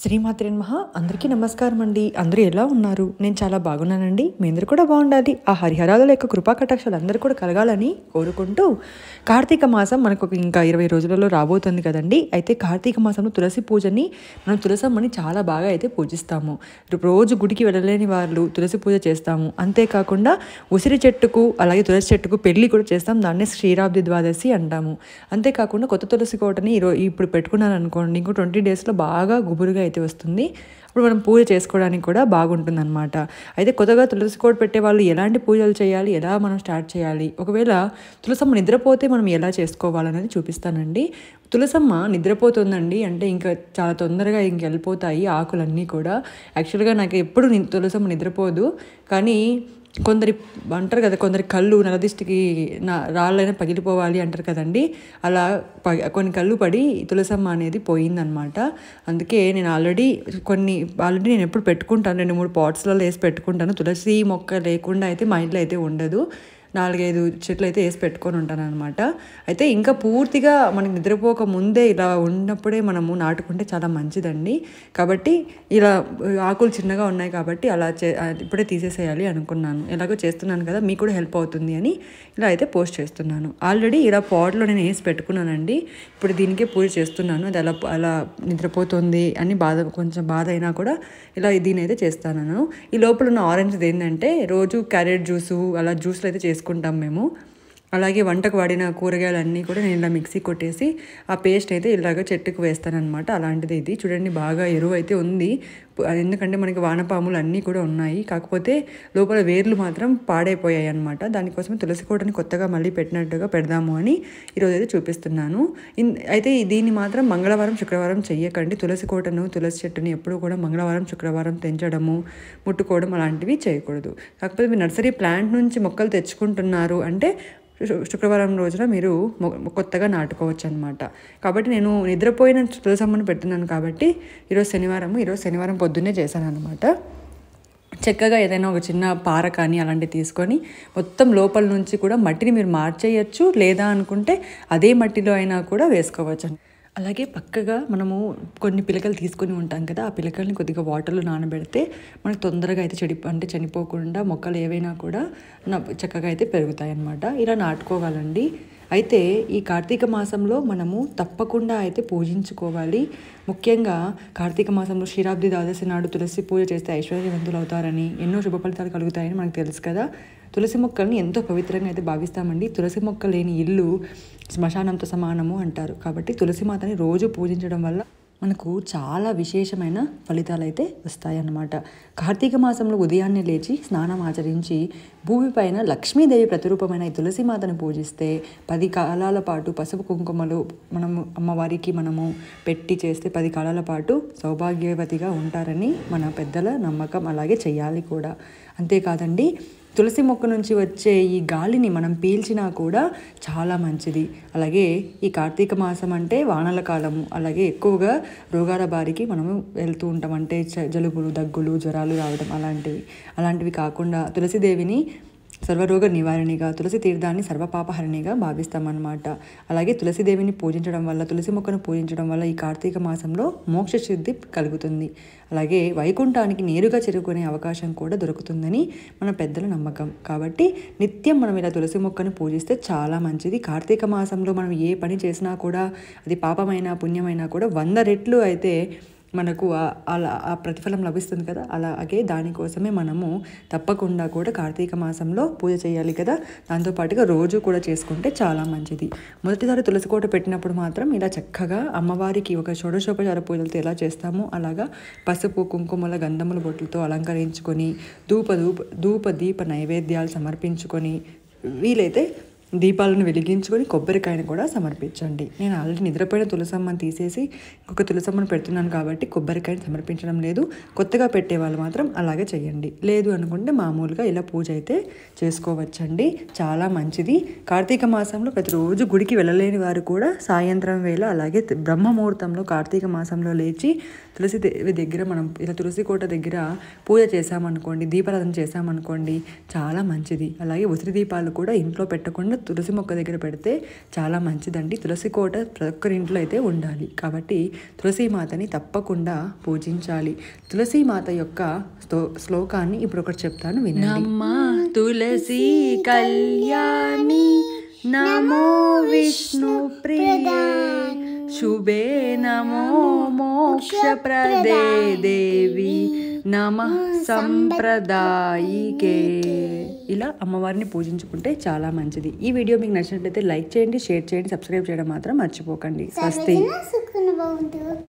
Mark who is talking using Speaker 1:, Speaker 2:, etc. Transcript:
Speaker 1: శ్రీమాత్రి మహా అందరికీ నమస్కారం అండి అందరూ ఎలా ఉన్నారు నేను చాలా బాగున్నానండి మీ అందరూ కూడా బాగుండాలి ఆ హరిహరాల యొక్క కృపా కటాక్షాలు అందరూ కూడా కలగాలని కోరుకుంటూ కార్తీక మాసం మనకు ఒక ఇంకా ఇరవై రోజులలో రాబోతుంది కదండి అయితే కార్తీక మాసంలో తులసి పూజని మనం తులసమ్మని చాలా బాగా అయితే పూజిస్తాము రోజు గుడికి వెళ్ళలేని వాళ్ళు తులసి పూజ చేస్తాము అంతేకాకుండా ఉసిరి చెట్టుకు అలాగే తులసి చెట్టుకు పెళ్లి కూడా చేస్తాం దాన్నే శ్రీరాబ్ది ద్వాదశి అంటాము అంతేకాకుండా కొత్త తులసి కోటని ఈరో ఇప్పుడు పెట్టుకున్నాను అనుకోండి ఇంకో ట్వంటీ డేస్లో బాగా గుబురుగా అయితే వస్తుంది అప్పుడు మనం పూజ చేసుకోవడానికి కూడా బాగుంటుంది అనమాట అయితే కొత్తగా తులసి కోట పెట్టే వాళ్ళు ఎలాంటి పూజలు చేయాలి ఎలా మనం స్టార్ట్ చేయాలి ఒకవేళ తులసమ్మ నిద్రపోతే మనం ఎలా చేసుకోవాలనేది చూపిస్తానండి తులసమ్మ నిద్రపోతుందండి అంటే ఇంకా చాలా తొందరగా ఇంక వెళ్ళిపోతాయి ఆకులన్నీ కూడా యాక్చువల్గా నాకు ఎప్పుడు ని- తులసమ్మ నిద్రపోదు కానీ కొందరి అంటారు కదా కొందరి కళ్ళు నలదిష్టికి నా రాళ్ళైనా పగిలిపోవాలి అంటారు కదండి అలా ప కొన్ని కళ్ళు పడి తులసమ్మ అనేది పోయిందనమాట అందుకే నేను ఆల్రెడీ కొన్ని ఆల్రెడీ నేను ఎప్పుడు పెట్టుకుంటాను రెండు మూడు పాట్స్లలో వేసి పెట్టుకుంటాను తులసి మొక్క లేకుండా అయితే మా ఇంట్లో అయితే ఉండదు నాలుగైదు చెట్లు అయితే వేసి పెట్టుకొని ఉంటాను అనమాట అయితే ఇంకా పూర్తిగా మనకి నిద్రపోక ముందే ఇలా ఉన్నప్పుడే మనము నాటుకుంటే చాలా మంచిదండి కాబట్టి ఇలా ఆకులు చిన్నగా ఉన్నాయి కాబట్టి అలా చే ఇప్పుడే తీసేసేయాలి అనుకున్నాను ఎలాగో చేస్తున్నాను కదా మీకు కూడా హెల్ప్ అవుతుంది అని ఇలా అయితే పోస్ట్ చేస్తున్నాను ఆల్రెడీ ఇలా పాట్లో నేను వేసి పెట్టుకున్నానండి ఇప్పుడు దీనికే పూజ చేస్తున్నాను అది అలా అలా నిద్రపోతుంది అని బాధ కొంచెం బాధ అయినా కూడా ఇలా దీని అయితే చేస్తాను ఈ లోపల ఉన్న ఆరెంజ్ ఏంటంటే రోజు క్యారెట్ జ్యూసు అలా జ్యూస్లు అయితే చేసుకుంటాం మేము అలాగే వంటకు వాడిన కూరగాయలన్నీ కూడా నేను ఇలా మిక్సీ కొట్టేసి ఆ పేస్ట్ అయితే ఇలాగ చెట్టుకు వేస్తానన్నమాట అలాంటిది ఇది చూడండి బాగా ఎరువు అయితే ఉంది పు- ఎందుకంటే మనకి వానపాములు అన్నీ కూడా ఉన్నాయి కాకపోతే లోపల వేర్లు మాత్రం పాడైపోయాయి అనమాట దానికోసం తులసి కోటని కొత్తగా మళ్ళీ పెట్టినట్టుగా పెడదాము అని ఈరోజు అయితే చూపిస్తున్నాను ఇన్- అయితే దీన్ని మాత్రం మంగళవారం శుక్రవారం చెయ్యకండి తులసి కోటను తులసి చెట్టుని ఎప్పుడూ కూడా మంగళవారం శుక్రవారం తెంచడము ముట్టుకోవడం అలాంటివి చేయకూడదు కాకపోతే మీరు నర్సరీ ప్లాంట్ నుంచి మొక్కలు తెచ్చుకుంటున్నారు అంటే శు- శుక్రవారం రోజున మీరు మొ- కొత్తగా నాటుకోవచ్చు అనమాట కాబట్టి నేను నిద్రపోయిన తులసమ్మను పెడుతున్నాను కాబట్టి ఈరోజు శనివారం ఈరోజు శనివారం పొద్దున్నే చేశాను అనమాట చక్కగా ఏదైనా ఒక చిన్న పార కానీ అలాంటివి తీసుకొని మొత్తం లోపల నుంచి కూడా మట్టిని మీరు మార్చేయచ్చు లేదా అనుకుంటే అదే మట్టిలో అయినా కూడా వేసుకోవచ్చు అలాగే పక్కగా మనము కొన్ని పిలకలు తీసుకొని ఉంటాం కదా ఆ పిలకల్ని కొద్దిగా వాటర్లో నానబెడితే మనకు తొందరగా అయితే చెడి అంటే చనిపోకుండా మొక్కలు ఏవైనా కూడా నా- చక్కగా అయితే పెరుగుతాయి అన్నమాట ఇలా నాటుకోవాలండి అయితే ఈ కార్తీక మాసంలో మనము తప్పకుండా అయితే పూజించుకోవాలి ముఖ్యంగా కార్తీక మాసంలో క్షీరాబ్ది ద్వాదశి నాడు తులసి పూజ చేస్తే ఐశ్వర్యవంతులు అవుతారని ఎన్నో శుభ ఫలితాలు కలుగుతాయని మనకు తెలుసు కదా తులసి మొక్కల్ని ఎంతో పవిత్రంగా అయితే భావిస్తామండి తులసి మొక్క లేని ఇల్లు శ్మశానంతో సమానము అంటారు కాబట్టి తులసి మాతని రోజు పూజించడం వల్ల మనకు చాలా విశేషమైన ఫలితాలు అయితే వస్తాయన్నమాట కార్తీక మాసంలో ఉదయాన్నే లేచి స్నానం ఆచరించి భూమిపైన లక్ష్మీదేవి ప్రతిరూపమైన ఈ తులసి మాతను పూజిస్తే పది కాలాల పాటు పసుపు కుంకుమలు మనము అమ్మవారికి మనము పెట్టి చేస్తే పది కాలాల పాటు సౌభాగ్యవతిగా ఉంటారని మన పెద్దల నమ్మకం అలాగే చేయాలి కూడా అంతేకాదండి తులసి మొక్క నుంచి వచ్చే ఈ గాలిని మనం పీల్చినా కూడా చాలా మంచిది అలాగే ఈ కార్తీక మాసం అంటే వానల కాలము అలాగే ఎక్కువగా రోగాల బారికి మనము వెళ్తూ ఉంటాం అంటే చ- జలుబులు దగ్గులు జ్వరాలు రావడం అలాంటివి అలాంటివి కాకుండా తులసిదేవిని సర్వరోగ నివారణిగా తులసి తీర్థాన్ని సర్వపాపహరణిగా భావిస్తామన్నమాట అలాగే తులసిదేవిని పూజించడం వల్ల తులసి మొక్కను పూజించడం వల్ల ఈ కార్తీక మాసంలో మోక్ష సిద్ధి కలుగుతుంది అలాగే వైకుంఠానికి నేరుగా చేరుకునే అవకాశం కూడా దొరుకుతుందని మన పెద్దల నమ్మకం కాబట్టి నిత్యం మనం ఇలా తులసి మొక్కను పూజిస్తే చాలా మంచిది కార్తీక మాసంలో మనం ఏ పని చేసినా కూడా అది పాపమైనా పుణ్యమైనా కూడా వంద రెట్లు అయితే మనకు ఆ- అలా ఆ ప్రతిఫలం లభిస్తుంది కదా అలాగే దానికోసమే మనము తప్పకుండా కూడా కార్తీక మాసంలో పూజ చేయాలి కదా దాంతోపాటుగా రోజు కూడా చేసుకుంటే చాలా మంచిది మొదటిసారి తులసి కోట పెట్టినప్పుడు మాత్రం ఇలా చక్కగా అమ్మవారికి ఒక షోడశోపచార పూజలతో ఎలా చేస్తామో అలాగా పసుపు కుంకుమల గంధముల బొట్లతో అలంకరించుకొని ధూప ధూప ధూప దీప నైవేద్యాలు సమర్పించుకొని వీలైతే దీపాలను వెలిగించుకొని కొబ్బరికాయను కూడా సమర్పించండి నేను ఆల్రెడీ నిద్రపోయిన తులసమ్మని తీసేసి ఇంకొక తులసమ్మను పెడుతున్నాను కాబట్టి కొబ్బరికాయని సమర్పించడం లేదు కొత్తగా పెట్టే వాళ్ళు మాత్రం అలాగే చేయండి లేదు అనుకుంటే మామూలుగా ఇలా పూజ అయితే చేసుకోవచ్చండి చాలా మంచిది కార్తీక మాసంలో ప్రతిరోజు గుడికి వెళ్ళలేని వారు కూడా సాయంత్రం వేళ అలాగే త- బ్రహ్మ ముహూర్తంలో కార్తీక మాసంలో లేచి తులసి దేవి దగ్గర మనం ఇలా తులసి కోట దగ్గర పూజ చేసామనుకోండి దీపారాధన చేసామనుకోండి చాలా మంచిది అలాగే ఉసిరి దీపాలు కూడా ఇంట్లో పెట్టకుండా తులసి మొక్క దగ్గర పెడితే చాలా మంచిదండి తులసి కోట ప్రతి ఒక్కరి ఇంట్లో అయితే ఉండాలి కాబట్టి తులసి మాతని తప్పకుండా పూజించాలి తులసి మాత యొక్క శ్లో- శ్లోకాన్ని ఇప్పుడు ఒకటి చెప్తాను వినండి నమ్మ తులసి కళ్యాణి నమో విష్ణు ప్రియే శుభే నమో మోక్షప్రదే దేవి నమ సంప్రదాయికే ఇలా అమ్మవారిని పూజించుకుంటే చాలా మంచిది ఈ వీడియో మీకు నచ్చినట్లయితే లైక్ చేయండి షేర్ చేయండి సబ్స్క్రైబ్ చేయడం మాత్రం మర్చిపోకండి స్వస్తి
Speaker 2: సుఖన బాగుంటుంది